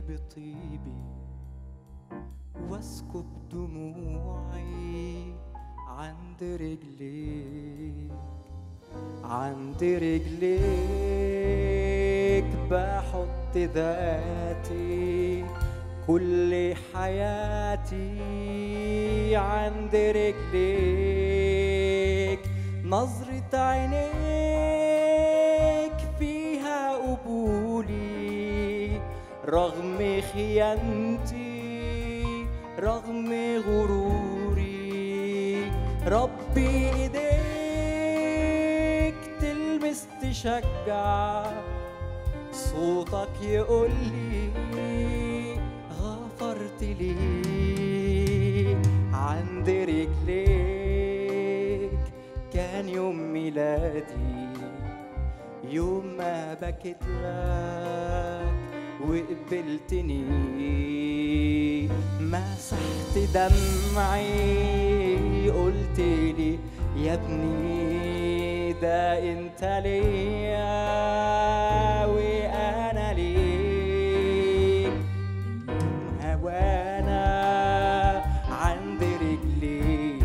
بطيبي واسكب دموعي عند رجليك عند رجليك بحط ذاتي كل حياتي عند رجليك نظرة عينيك فيها قبولي رغم خيانتي رغم غروري ربي ايديك تلمس تشجع صوتك يقول لي غفرت لي عند رجليك كان يوم ميلادي يوم ما بكيت لك وقبلتني مسحت دمعي قلت لي يا ابني ده انت ليا وانا ليك هوانا عند رجليك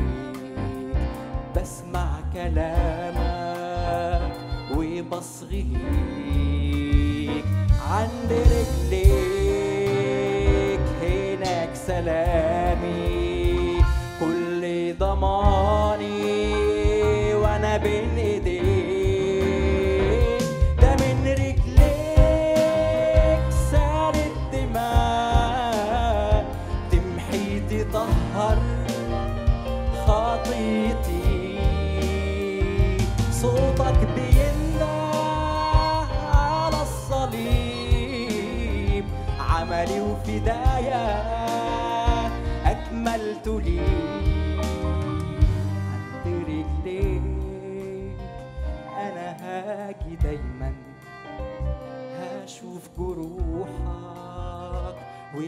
بسمع كلامك وبصغي ليك عند رجليك هناك سلامي كل ضماني وانا بين ايديك ده من رجليك سال الدماء تمحي تطهر خطيتي صوتك بينده على الصليب عملي وفدايا أكملت لي عند رجليك أنا هاجي دايما هشوف جروحك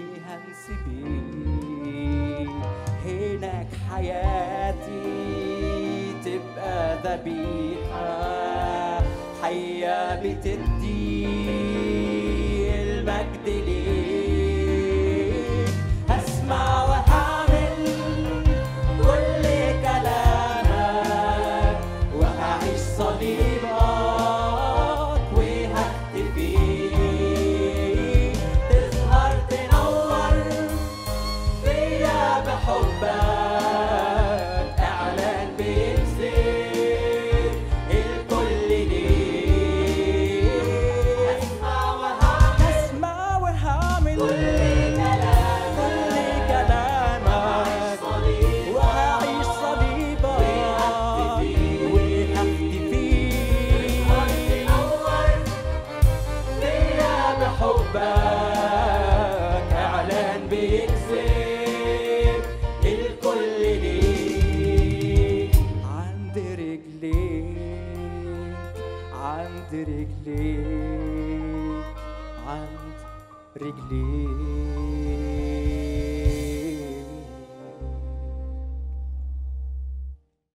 وهنسبيك هناك حياتي تبقى ذبيحة حية بتدي المجد ليك هسمع وهعمل كل كلامك وهعيش صليبك وهختفي تظهر تنور فيا بحبك اعلان بيكسر الكل ليك اسمع وهعمل اسمع وهعمل كل كلامك كل كلامك وهعيش صليبك وهختفي فيا بحبك اعلان بيكسب الكل ليك عند رجليك عند رجليك عند رجليك